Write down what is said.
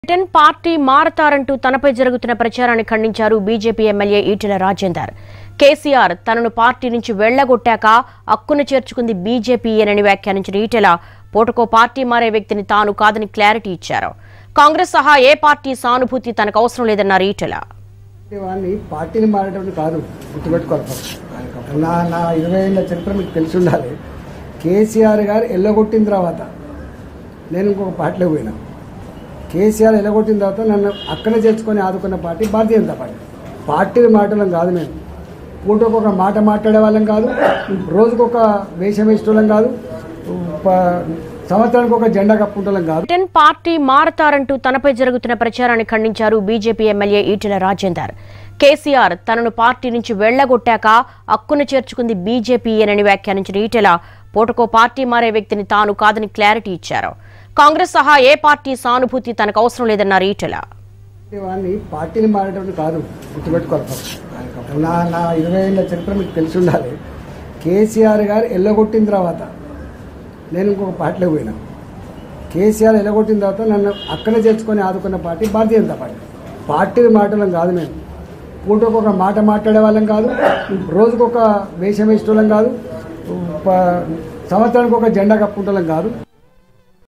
Britain party మారతారంటూ తనపై జరుగుతున్న ప్రచారాన్ని ఖండించారు బీజేపీ ఎమ్మెల్యే ఈటెల రాజేందర్ కేసీఆర్ తనను పార్టీ నుంచి వెళ్లగొట్టాక హక్కును చేర్చుకుంది బీజేపీయేనని వ్యాఖ్యానించిన ఈటెల పూటకో పార్టీ మారే వ్యక్తిని తాను కాదని క్లారిటీ ఇచ్చారు కాంగ్రెస్ సహా ఏ పార్టీ సానుభూతి తనకు అవసరం లేదన్నారు ఈటెల వాడిని పార్టీని మారేటప్పుడు కాదు గుర్తుపెట్టుకోవాలి ఫస్ట్. నా నా ఇరవై ఏళ్ళ చరిత్ర మీకు తెలిసి ఉండాలి కేసీఆర్ గారు ఎల్లగొట్టిన తర్వాత నేను ఇంకొక పార్టీలో పోయినా కేసీఆర్ ఎల్లగొట్టిన తర్వాత నన్ను అక్కడే చేర్చుకొని ఆదుకున్న పార్టీ భారతీయ జనతా పార్టీ పార్టీని మాటలం కాదు మేము పూటకు ఒక మాట మాట్లాడే వాళ్ళం కాదు రోజుకొక వేషం వేసేటోళ్ళం కాదు ప- సంవత్సరానికి ఒక జెండా కప్పుకుంటోళ్ళం కాదు బ్రిటన్ పార్టీ మారతారంటూ తనపై జరుగుతున్న ప్రచారాన్ని ఖండించారు బీజేపీ ఎమ్మెల్యే ఈటెల రాజేందర్ కేసీఆర్ తనను పార్టీ నుంచి వెళ్లగొట్టాక హక్కును చేర్చుకుంది బీజేపీయేనని వ్యాఖ్యానించిన ఈటెల పూటకో పార్టీ మారే వ్యక్తిని తాను కాదని క్లారిటీ ఇచ్చారు కాంగ్రెస్ సహా ఏ పార్టీ సానుభూతి తనకు అవసరం లేదన్నారు ఈటెల వాడిని పార్టీని మారేటప్పుడు కాదు గుర్తుపెట్టుకోవాలి ఫస్ట్. నా నా ఇరవై ఏళ్ళ చరిత్ర మీకు తెలిసి ఉండాలి కేసీఆర్ గారు ఎల్లగొట్టిన తర్వాత నేను ఇంకొక పార్టీలో పోయినా కేసీఆర్ ఎల్లగొట్టిన తర్వాత నన్ను అక్కడే చేర్చుకొని ఆదుకున్న పార్టీ భారతీయ జనతా పార్టీ పార్టీని మాటలం కాదు మేము పూటకు ఒక మాట మాట్లాడే వాళ్ళం కాదు రోజుకొక వేషం వేసేటోళ్ళం కాదు ప- సంవత్సరానికి ఒక జెండా కప్పుకుంటోళ్ళం కాదు